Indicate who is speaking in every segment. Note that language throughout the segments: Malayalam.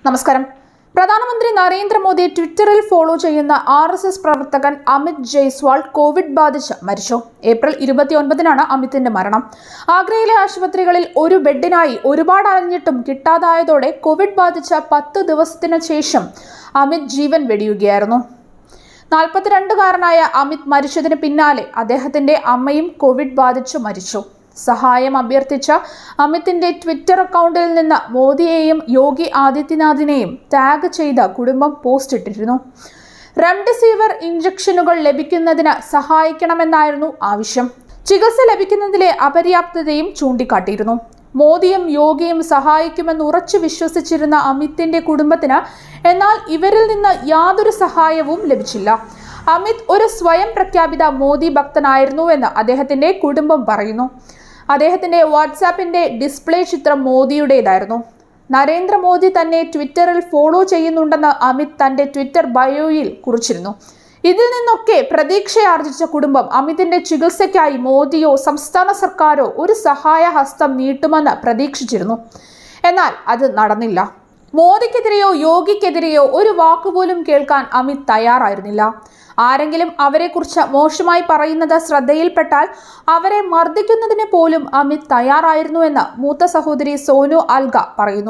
Speaker 1: നമസ്കാരം പ്രധാനമന്ത്രി നരേന്ദ്രമോദി ട്വിറ്ററിൽ ഫോളോ ചെയ്യുന്ന ആർ എസ് എസ് പ്രവർത്തകൻ അമിത് ജയ്സ്വാൾ കോവിഡ് ബാധിച്ച് മരിച്ചു ഏപ്രിൽ ഇരുപത്തിയൊൻപതിനാണ് അമിത്തിന്റെ മരണം ആഗ്രയിലെ ആശുപത്രികളിൽ ഒരു ബെഡിനായി ഒരുപാട് അലഞ്ഞിട്ടും കിട്ടാതായതോടെ കോവിഡ് ബാധിച്ച പത്ത് ദിവസത്തിന് ശേഷം അമിത് ജീവൻ വെടിയുകയായിരുന്നു നാൽപ്പത്തിരണ്ടുകാരനായ അമിത് മരിച്ചതിന് പിന്നാലെ അദ്ദേഹത്തിന്റെ അമ്മയും കോവിഡ് ബാധിച്ചു മരിച്ചു സഹായം അഭ്യർത്ഥിച്ച അമിത്തിന്റെ ട്വിറ്റർ അക്കൗണ്ടിൽ നിന്ന് മോദിയെയും യോഗി ആദിത്യനാഥിനെയും ടാഗ് ചെയ്ത കുടുംബം പോസ്റ്റ് ഇട്ടിരുന്നു റെംഡെസിവിർ ഇഞ്ചക്ഷനുകൾ ലഭിക്കുന്നതിന് സഹായിക്കണമെന്നായിരുന്നു ആവശ്യം ചികിത്സ ലഭിക്കുന്നതിലെ അപര്യാപ്തതയും ചൂണ്ടിക്കാട്ടിയിരുന്നു മോദിയും യോഗിയും സഹായിക്കുമെന്ന് ഉറച്ചു വിശ്വസിച്ചിരുന്ന അമിത്തിന്റെ കുടുംബത്തിന് എന്നാൽ ഇവരിൽ നിന്ന് യാതൊരു സഹായവും ലഭിച്ചില്ല അമിത് ഒരു സ്വയം പ്രഖ്യാപിത മോദി ഭക്തനായിരുന്നുവെന്ന് അദ്ദേഹത്തിന്റെ കുടുംബം പറയുന്നു അദ്ദേഹത്തിന്റെ വാട്സാപ്പിന്റെ ഡിസ്പ്ലേ ചിത്രം മോദിയുടേതായിരുന്നു നരേന്ദ്രമോദി തന്നെ ട്വിറ്ററിൽ ഫോളോ ചെയ്യുന്നുണ്ടെന്ന് അമിത് തന്റെ ട്വിറ്റർ ബയോയിൽ കുറിച്ചിരുന്നു ഇതിൽ നിന്നൊക്കെ പ്രതീക്ഷയാർജിച്ച കുടുംബം അമിതിന്റെ ചികിത്സയ്ക്കായി മോദിയോ സംസ്ഥാന സർക്കാരോ ഒരു സഹായ ഹസ്തം നീട്ടുമെന്ന് പ്രതീക്ഷിച്ചിരുന്നു എന്നാൽ അത് നടന്നില്ല മോദിക്കെതിരെയോ യോഗിക്കെതിരെയോ ഒരു വാക്കുപോലും കേൾക്കാൻ അമിത് തയ്യാറായിരുന്നില്ല ആരെങ്കിലും അവരെക്കുറിച്ച് മോശമായി പറയുന്നത് ശ്രദ്ധയിൽപ്പെട്ടാൽ അവരെ മർദ്ദിക്കുന്നതിന് പോലും അമിത് തയ്യാറായിരുന്നുവെന്ന് മൂത്ത സഹോദരി സോനു അൽഗ പറയുന്നു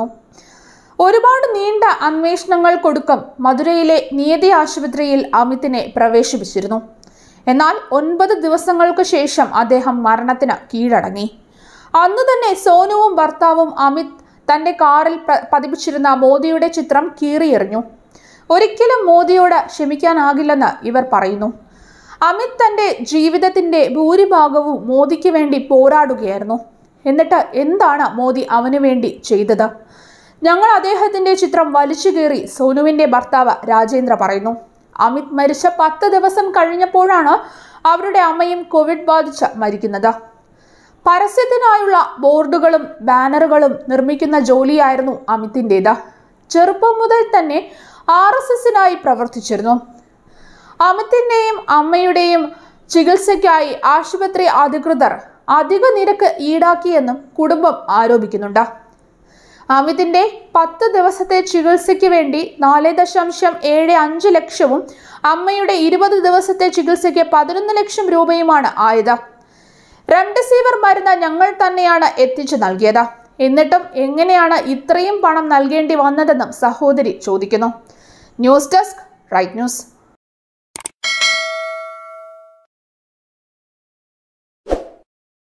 Speaker 1: ഒരുപാട് നീണ്ട അന്വേഷണങ്ങൾക്കൊടുക്കം മധുരയിലെ നിയതി ആശുപത്രിയിൽ അമിതിനെ പ്രവേശിപ്പിച്ചിരുന്നു എന്നാൽ ഒൻപത് ദിവസങ്ങൾക്ക് ശേഷം അദ്ദേഹം മരണത്തിന് കീഴടങ്ങി അന്നു തന്നെ സോനുവും ഭർത്താവും അമിത് തന്റെ കാറിൽ പ- പതിപ്പിച്ചിരുന്ന മോദിയുടെ ചിത്രം കീറിയെറിഞ്ഞു ഒരിക്കലും മോദിയോട് ക്ഷമിക്കാനാകില്ലെന്ന് ഇവർ പറയുന്നു അമിത് തന്റെ ജീവിതത്തിന്റെ ഭൂരിഭാഗവും മോദിക്ക് വേണ്ടി പോരാടുകയായിരുന്നു എന്നിട്ട് എന്താണ് മോദി അവനു വേണ്ടി ചെയ്തത് ഞങ്ങൾ അദ്ദേഹത്തിന്റെ ചിത്രം വലിച്ചു കീറി സോനുവിന്റെ ഭർത്താവ് രാജേന്ദ്ര പറയുന്നു അമിത് മരിച്ച പത്ത് ദിവസം കഴിഞ്ഞപ്പോഴാണ് അവരുടെ അമ്മയും കോവിഡ് ബാധിച്ച് മരിക്കുന്നത് പരസ്യത്തിനായുള്ള ബോർഡുകളും ബാനറുകളും നിർമ്മിക്കുന്ന ജോലിയായിരുന്നു അമിതിൻ്റേത് ചെറുപ്പം മുതൽ തന്നെ ആർ എസ് എസിനായി പ്രവർത്തിച്ചിരുന്നു അമിതിൻ്റെയും അമ്മയുടെയും ചികിത്സയ്ക്കായി ആശുപത്രി അധികൃതർ അധിക നിരക്ക് ഈടാക്കിയെന്നും കുടുംബം ആരോപിക്കുന്നുണ്ട് അമിതിന്റെ പത്ത് ദിവസത്തെ ചികിത്സയ്ക്ക് വേണ്ടി നാല് ദശാംശം ഏഴ് അഞ്ച് ലക്ഷവും അമ്മയുടെ ഇരുപത് ദിവസത്തെ ചികിത്സയ്ക്ക് പതിനൊന്ന് ലക്ഷം രൂപയുമാണ് ആയത് റെംഡെസിവിർ മരുന്ന് ഞങ്ങൾ തന്നെയാണ് എത്തിച്ചു നൽകിയത് എന്നിട്ടും എങ്ങനെയാണ് ഇത്രയും പണം നൽകേണ്ടി വന്നതെന്നും സഹോദരി ചോദിക്കുന്നു ന്യൂസ് ഡെസ്ക് റൈറ്റ് ന്യൂസ്